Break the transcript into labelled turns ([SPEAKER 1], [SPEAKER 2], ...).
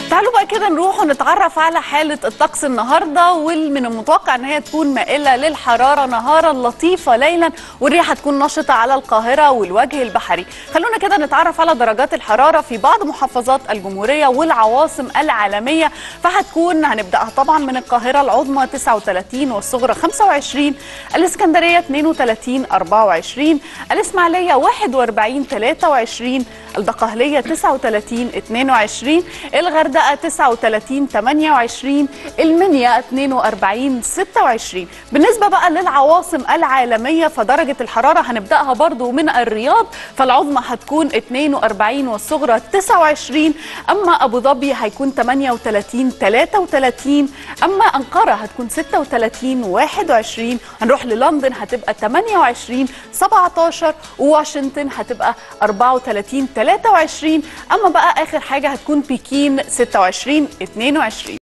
[SPEAKER 1] تعالوا بقى كده نروح ونتعرف على حالة الطقس النهاردة ومن المتوقع ان هي تكون مائلة للحرارة نهارا لطيفة ليلا والريح هتكون نشطة على القاهرة والوجه البحري خلونا كده نتعرف على درجات الحرارة في بعض محافظات الجمهورية والعواصم العالمية فهتكون هنبدأها طبعا من القاهرة العظمى 39 والصغرى 25 الاسكندرية 32 24 الاسماعيلية 41 23 الدقهلية 39 22 الغردقة 39 28 المنيا 42 26 بالنسبة بقى للعواصم العالمية فدرجة الحرارة هنبدأها برضو من الرياض فالعظمى هتكون 42 والصغرى 29 أما أبو ظبي هيكون 38 33 أما أنقرة هتكون 36 21 هنروح للندن هتبقى 28 17 وواشنطن هتبقى 34 23 أما بقى آخر حاجة هتكون بكين 26 22